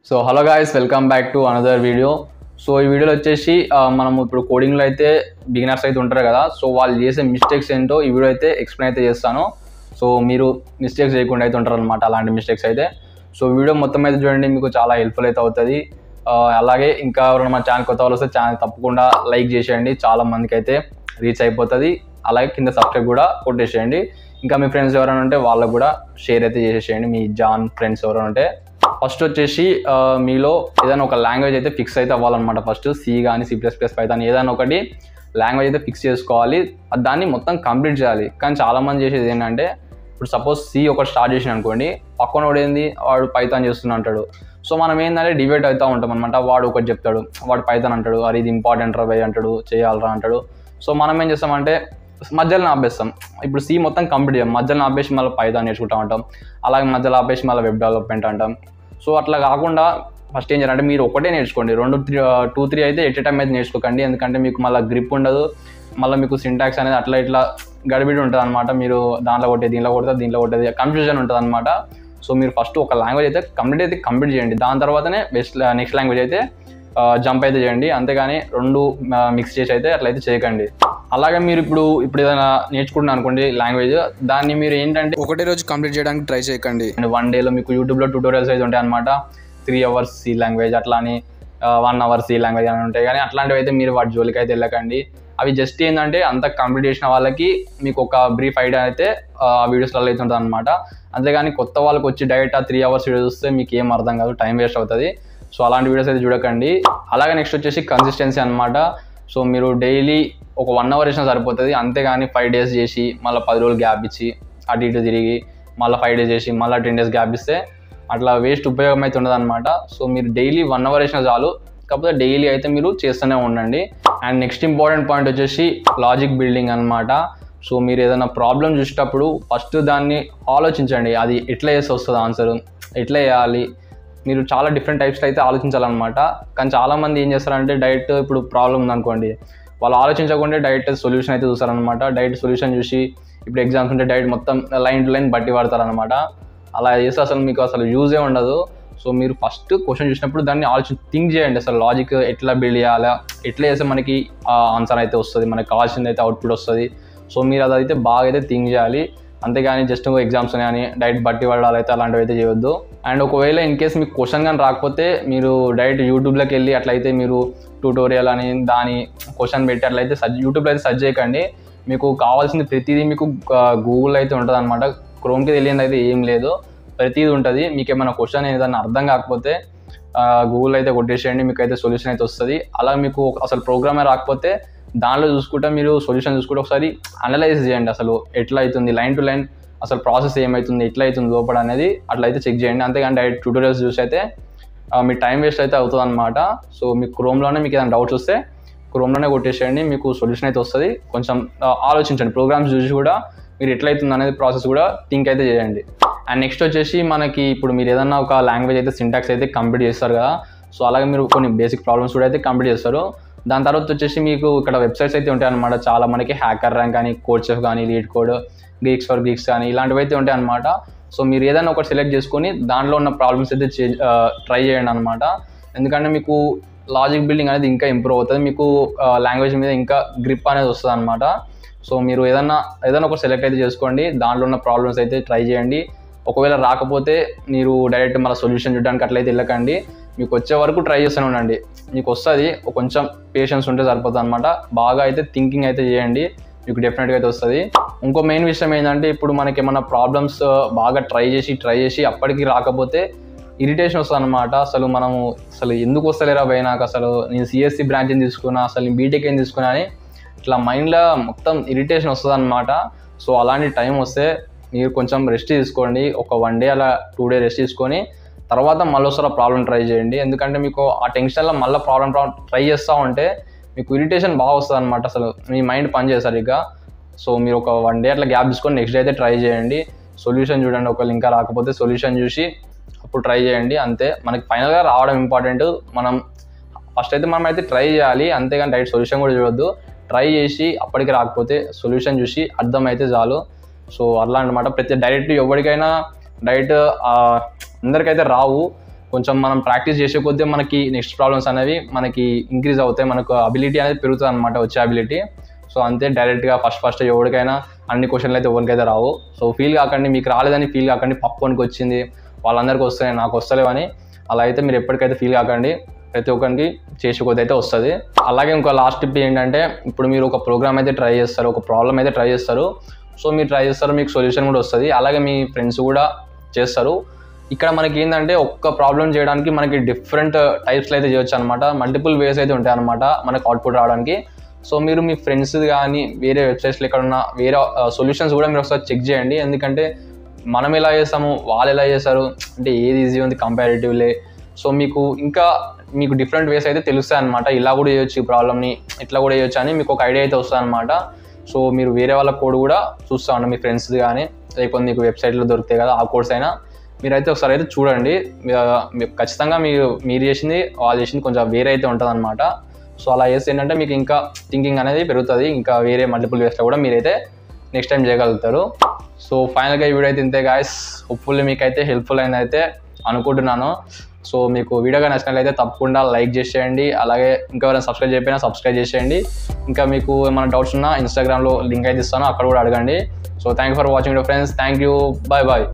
so hello guys welcome back to another video so ఈ వీడియోలో వచ్చేసి ఆ, మనం ఇప్పుడు కోడింగ్లో అయితే బిగినర్స్ అయితే ఉంటారు కదా సో వాళ్ళు చేసే మిస్టేక్స్ ఏంటో ఈ వీడియో అయితే ఎక్స్ప్లెయిన్ అయితే చేస్తాను సో మీరు మిస్టేక్స్ చేయకుండా అయితే ఉంటారు అనమాట అలాంటి మిస్టేక్స్ అయితే సో వీడియో మొత్తం అయితే చూడండి మీకు చాలా హెల్ప్ఫుల్ అయితే అవుతుంది ఆ, అలాగే ఇంకా ఎవరైనా మన ఛానల్ కొత్త వాళ్ళు వస్తే ఛానల్ తప్పకుండా లైక్ చేసేయండి చాలా మందికి అయితే రీచ్ అయిపోతుంది అలాగే కింద సబ్స్క్రైబ్ కూడా కొట్టేసేయండి ఇంకా మీ ఫ్రెండ్స్ ఎవరైనా ఉంటే వాళ్ళకు కూడా షేర్ అయితే చేసేసేయండి మీ జాన్ ఫ్రెండ్స్ ఎవరైనా ఉంటే ఫస్ట్ వచ్చేసి ఆ, మీలో ఏదైనా ఒక లాంగ్వేజ్ అయితే ఫిక్స్ అయితే అవ్వాలన్నమాట ఫస్ట్ సి కానీ సి ప్లస్ ప్లస్ పైతాన్ ఏదైనా ఒకటి లాంగ్వేజ్ అయితే ఫిక్స్ చేసుకోవాలి అది దాన్ని మొత్తం కంప్లీట్ చేయాలి కానీ చాలామంది చేసేది ఏంటంటే ఇప్పుడు సపోజ్ సి ఒకటి స్టార్ట్ చేసిన అనుకోండి పక్కన వాడు ఏంది వాడు పైతాన్ చేస్తున్నా అంటాడు సో మనం ఏంటంటే డిబేట్ అవుతూ ఉంటాం అనమాట వాడు ఒకటి చెప్తాడు వాడు పైతాన్ అంటాడు అది ఇది ఇంపార్టెంట్ రా భయ్ అంటాడు చేయాలరా అంటాడు సో మనం ఏం చేస్తామంటే మధ్యలో ఆపేస్తాం ఇప్పుడు సి మొత్తం కంప్లీట్ చేయం మధ్యలో ఆపేసి మళ్ళీ పైతాన్ నేర్చుకుంటా ఉంటాం అలాగే మధ్యలో ఆపేసి మళ్ళీ వెబ్ డెవలప్మెంట్ అంటాం సో అట్లా కాకుండా ఫస్ట్ ఏం చేయాలంటే మీరు ఒకటే నేర్చుకోండి రెండు త్రీ టూ త్రీ అయితే ఎట్ టైం అయితే నేర్చుకోకండి ఎందుకంటే మీకు మళ్ళీ గ్రిప్ ఉండదు మళ్ళీ మీకు సింటాక్స్ అనేది అట్లా ఇట్లా గడిబిడి ఉంటుంది అనమాట మీరు దాంట్లో కొట్టే దీంట్లో కొడితే దీంట్లో కొట్టేది కన్ఫ్యూజన్ ఉంటుంది అనమాట సో మీరు ఫస్ట్ ఒక లాంగ్వేజ్ అయితే కంప్లీట్ అయితే కంప్లీట్ చేయండి దాని తర్వాతనే బెస్ట్ నెక్స్ట్ లాంగ్వేజ్ అయితే జంప్ అయితే చేయండి అంతేగాని రెండు మిక్స్ చేసి అయితే అట్లయితే చేయకండి అలాగే మీరు ఇప్పుడు ఇప్పుడు ఏదైనా నేర్చుకుంటున్నారు అనుకోండి లాంగ్వేజ్ దాన్ని మీరు ఏంటంటే ఒకటే రోజు కంప్లీట్ చేయడానికి ట్రై చేయకండి అండ్ వన్ డేలో మీకు యూట్యూబ్లో ట్యూటోరియల్స్ అయితే ఉంటాయి అనమాట త్రీ అవర్స్ సి లాంగ్వేజ్ అట్లా అని వన్ అవర్ సి లాంగ్వేజ్ అని ఉంటాయి కానీ అట్లాంటివి అయితే మీరు వాటి జోలికి అయితే వెళ్ళకండి అవి జస్ట్ ఏంటంటే అంత కంప్లీట్ చేసిన వాళ్ళకి మీకు ఒక బ్రీఫ్ ఐడియా అయితే ఆ వీడియోస్లలో అయితే ఉంటుంది అనమాట అంతేగాని కొత్త వాళ్ళకి వచ్చి డైరెక్ట్ ఆ త్రీ అవర్స్ వీడియో చూస్తే మీకు ఏం అర్థం కాదు టైం వేస్ట్ అవుతుంది సో అలాంటి వీడియోస్ అయితే చూడకండి అలాగే నెక్స్ట్ వచ్చేసి కన్సిస్టెన్సీ అనమాట సో మీరు డైలీ ఒక వన్ అవర్ వేసినా సరిపోతుంది అంతేగాని ఫైవ్ డేస్ చేసి మళ్ళీ పది రోజులు గ్యాప్ ఇచ్చి అటు ఇటు తిరిగి మళ్ళీ ఫైవ్ డేస్ చేసి మళ్ళీ టెన్ డేస్ గ్యాప్ ఇస్తే అట్లా వేస్ట్ ఉపయోగం అయితే ఉండదు అనమాట సో మీరు డైలీ వన్ అవర్ వేసినా చాలు కాకపోతే డైలీ అయితే మీరు చేస్తూనే ఉండండి అండ్ నెక్స్ట్ ఇంపార్టెంట్ పాయింట్ వచ్చేసి లాజిక్ బిల్డింగ్ అనమాట సో మీరు ఏదైనా ప్రాబ్లం చూసేటప్పుడు ఫస్ట్ దాన్ని ఆలోచించండి అది ఎట్లా చేస్తే వస్తుంది ఆన్సర్ ఎట్లా చేయాలి మీరు చాలా డిఫరెంట్ టైప్స్లో అయితే ఆలోచించాలన్నమాట కానీ చాలామంది ఏం చేస్తారంటే డైరెక్ట్ ఇప్పుడు ప్రాబ్లం ఉందనుకోండి వాళ్ళు ఆలోచించకుండా డైరెక్ట్ సొల్యూషన్ అయితే చూస్తారనమాట డైరెక్ట్ సొల్యూషన్ చూసి ఇప్పుడు ఎగ్జామ్స్ ఉంటే డైరెక్ట్ మొత్తం లైన్ టు లైన్ బట్టి పడతారనమాట అలా చేస్తే అసలు మీకు అసలు యూజే ఉండదు సో మీరు ఫస్ట్ క్వశ్చన్ చూసినప్పుడు దాన్ని ఆలోచన థింక్ చేయండి అసలు లాజిక్ ఎట్లా బిల్డ్ చేయాలా ఎట్లా చేస్తే మనకి ఆన్సర్ అయితే వస్తుంది మనకి కావాల్సింది అయితే అవుట్పుట్ వస్తుంది సో మీరు అదైతే బాగా అయితే థింక్ చేయాలి అంతేగాని జస్ట్ ఎగ్జామ్స్ కానీ డైరెక్ట్ బట్టి పడాలి అయితే అలాంటివి అయితే చేయొద్దు అండ్ ఒకవేళ ఇన్ కేస్ మీకు క్వశ్చన్ కానీ రాకపోతే మీరు డైరెక్ట్ యూట్యూబ్లోకి వెళ్ళి అట్లయితే మీరు ట్యూటోరియల్ అని దాని క్వశ్చన్ పెట్టి అట్లయితే సర్చ్ యూట్యూబ్లో అయితే సర్చ్ చేయకండి మీకు కావాల్సింది ప్రతిదీ మీకు గూగుల్ అయితే ఉంటుంది అనమాట క్రోమ్కి తెలియదు అయితే ఏం లేదు ప్రతిదీ ఉంటుంది మీకు ఏమైనా క్వశ్చన్ ఏదైనా అర్థం కాకపోతే గూగుల్ అయితే కొట్టేసేయండి మీకు అయితే సొల్యూషన్ అయితే వస్తుంది అలా మీకు అసలు ప్రోగ్రామే రాకపోతే దానిలో చూసుకుంటే మీరు సొల్యూషన్ చూసుకుంటే ఒకసారి అనలైజ్ చేయండి అసలు ఎట్లా అవుతుంది లైన్ టు లైన్ అసలు ప్రాసెస్ ఏమవుతుంది ఎట్లా అవుతుంది లోపల అనేది అట్లా అయితే చెక్ చేయండి అంతేగాని డైరెక్ట్ ట్యూటోరియల్స్ చూసి అయితే ఆ, మీ టైం వేస్ట్ అయితే అవుతుంది అనమాట సో మీకు క్రోమ్లోనే మీకు ఏదైనా డౌట్స్ వస్తే క్రోమ్లోనే కొట్టేసేయండి మీకు సొల్యూషన్ అయితే వస్తుంది కొంచెం ఆ, ఆలోచించండి ప్రోగ్రామ్స్ చూసి కూడా మీరు ఎట్లయితుంది అనేది ప్రాసెస్ కూడా థింక్ అయితే చేయండి అండ్ నెక్స్ట్ వచ్చేసి మనకి ఇప్పుడు మీరు ఏదన్నా ఒక లాంగ్వేజ్ అయితే సింటాక్స్ అయితే కంప్లీట్ చేస్తారు కదా సో అలాగే మీరు కొన్ని బేసిక్ ప్రాబ్లమ్స్ కూడా అయితే కంప్లీట్ చేస్తారు దాని తర్వాత వచ్చేసి మీకు ఇక్కడ వెబ్సైట్స్ అయితే ఉంటాయి అనమాట చాలా మనకి హ్యాకర్ ర్యాంక్ కానీ కోడ్ చెఫ్ కానీ LeetCode GeeksforGeeks కానీ ఇలాంటివి అయితే ఉంటాయి అనమాట సో మీరు ఏదైనా ఒకటి సెలెక్ట్ చేసుకొని దాంట్లో ఉన్న ప్రాబ్లమ్స్ అయితే ట్రై చేయండి అనమాట ఎందుకంటే మీకు లాజిక్ బిల్డింగ్ అనేది ఇంకా ఇంప్రూవ్ అవుతుంది మీకు లాంగ్వేజ్ మీద ఇంకా గ్రిప్ అనేది వస్తుంది అనమాట సో మీరు ఏదైనా ఏదైనా ఒక సెలెక్ట్ అయితే చేసుకోండి దాంట్లో ఉన్న ప్రాబ్లమ్స్ అయితే ట్రై చేయండి ఒకవేళ రాకపోతే మీరు డైరెక్ట్ మన సొల్యూషన్ చూడడానికి అట్లయితే వెళ్ళకండి మీకు వచ్చే వరకు ట్రై చేస్తూనే ఉండండి మీకు వస్తుంది కొంచెం పేషెన్స్ ఉంటే సరిపోతుంది అనమాట బాగా అయితే థింకింగ్ అయితే చేయండి మీకు డెఫినెట్గా అయితే వస్తుంది ఇంకో మెయిన్ విషయం ఏంటంటే ఇప్పుడు మనకి ఏమన్నా ప్రాబ్లమ్స్ బాగా ట్రై చేసి ట్రై చేసి అప్పటికి రాకపోతే ఇరిటేషన్ వస్తుంది అనమాట అసలు మనము అసలు ఎందుకు వస్తలేరా భయ నాకు అసలు నేను సిఎస్సి బ్రాంచ్ ఏం తీసుకున్నా అసలు నేను బీటెక్ ఏం తీసుకున్నా అని ఇట్లా మైండ్లో మొత్తం ఇరిటేషన్ వస్తుంది అనమాట సో అలాంటి టైం వస్తే మీరు కొంచెం రెస్ట్ తీసుకోండి ఒక వన్ డే అలా టూ డే రెస్ట్ తీసుకొని తర్వాత మళ్ళీ ఒకసారి ప్రాబ్లం ట్రై చేయండి ఎందుకంటే మీకు ఆ టెన్షన్లో మళ్ళీ ప్రాబ్లం ట్రై చేస్తూ ఉంటే మీకు ఇరిటేషన్ బాగా వస్తుంది అనమాట అసలు మీ మైండ్ పనిచేయదు సరిగ్గా సో మీరు ఒక వన్ డే అట్లా గ్యాప్ తీసుకొని నెక్స్ట్ డే అయితే ట్రై చేయండి సొల్యూషన్ చూడండి ఒకవేళ ఇంకా రాకపోతే సొల్యూషన్ చూసి అప్పుడు ట్రై చేయండి అంతే మనకి ఫైనల్గా రావడం ఇంపార్టెంట్ మనం ఫస్ట్ అయితే మనం అయితే ట్రై చేయాలి అంతేగాని డైరెక్ట్ సొల్యూషన్ కూడా చూడొద్దు ట్రై చేసి అప్పటికి రాకపోతే సొల్యూషన్ చూసి అర్థమైతే చాలు సో అట్లా అనమాట ప్రతి డైరెక్ట్ ఎవరికైనా డైరెక్ట్ అందరికైతే రావు కొంచెం మనం ప్రాక్టీస్ చేసే కొద్దీ మనకి నెక్స్ట్ ప్రాబ్లమ్స్ అనేవి మనకి ఇంక్రీజ్ అవుతాయి మనకు అబిలిటీ అనేది పెరుగుతుంది అనమాట వచ్చే అబిలిటీ సో అంతే డైరెక్ట్గా ఫస్ట్ ఫస్ట్ ఎవరికైనా అన్ని క్వశ్చన్లు అయితే ఎవరికైతే రావు సో ఫీల్ కాకండి మీకు రాలేదని ఫీల్ కాకండి పప్పునికి వచ్చింది వాళ్ళందరికీ వస్తున్నాయి నాకు వస్తలేవని అలా అయితే మీరు ఎప్పటికైతే ఫీల్ కాకండి ప్రతి ఒక్కరికి చేసే కొద్ది అయితే వస్తుంది అలాగే ఇంకో లాస్ట్ టిప్ ఏంటంటే ఇప్పుడు మీరు ఒక ప్రోగ్రామ్ అయితే ట్రై చేస్తారు ఒక ప్రాబ్లం అయితే ట్రై చేస్తారు సో మీరు ట్రై చేస్తారు మీకు సొల్యూషన్ కూడా వస్తుంది అలాగే మీ ఫ్రెండ్స్ కూడా చేస్తారు ఇక్కడ మనకి ఏంటంటే ఒక్క ప్రాబ్లం చేయడానికి మనకి డిఫరెంట్ టైప్స్లో అయితే చేయొచ్చు అనమాట మల్టిపుల్ వేస్ అయితే ఉంటాయి అనమాట మనకు అవుట్పుట్ రావడానికి సో మీరు మీ ఫ్రెండ్స్ కానీ వేరే వెబ్సైట్స్లో ఎక్కడున్న వేరే సొల్యూషన్స్ కూడా మీరు ఒకసారి చెక్ చేయండి ఎందుకంటే మనం ఎలా చేస్తాము వాళ్ళు ఎలా చేస్తారు అంటే ఏది ఈజీ ఉంది కంపారిటివ్లీ సో మీకు ఇంకా మీకు డిఫరెంట్ వేస్ అయితే తెలుస్తాయి అనమాట ఇలా కూడా చేయొచ్చు ఈ ప్రాబ్లమ్ని ఇట్లా కూడా చేయొచ్చు అని మీకు ఒక ఐడియా అయితే వస్తుంది అనమాట సో మీరు వేరే వాళ్ళ కోడ్ కూడా చూస్తూ ఉండండి మీ ఫ్రెండ్స్ కానీ లేకపోతే మీకు వెబ్సైట్లో దొరుకుతాయి కదా ఆ కోడ్స్ అయినా మీరైతే ఒకసారి అయితే చూడండి మీ- మీకు ఖచ్చితంగా మీరు మీరు చేసింది వాళ్ళు చేసింది కొంచెం వేరే అయితే ఉంటుంది అనమాట సో అలా చేస్తే ఏంటంటే మీకు ఇంకా థింకింగ్ అనేది పెరుగుతుంది ఇంకా వేరే మల్టిపుల్ వేస్లో కూడా మీరైతే నెక్స్ట్ టైం చేయగలుగుతారు సో ఫైనల్గా ఈ వీడియో అయితే ఇంతే గాయస్ హోప్ఫుల్లీ మీకు అయితే హెల్ప్ఫుల్ అయింది అయితే అనుకుంటున్నాను సో మీకు వీడియోగా నచ్చినట్లయితే తప్పకుండా లైక్ చేసేయండి అలాగే ఇంకా ఎవరైనా సబ్స్క్రైబ్ చేయకపోయినా సబ్స్క్రైబ్ చేసేయండి ఇంకా మీకు ఏమైనా డౌట్స్ ఉన్నా ఇన్స్టాగ్రామ్లో లింక్ అయితే ఇస్తాను అక్కడ కూడా అడగండి so thank you for watching friends thank you bye bye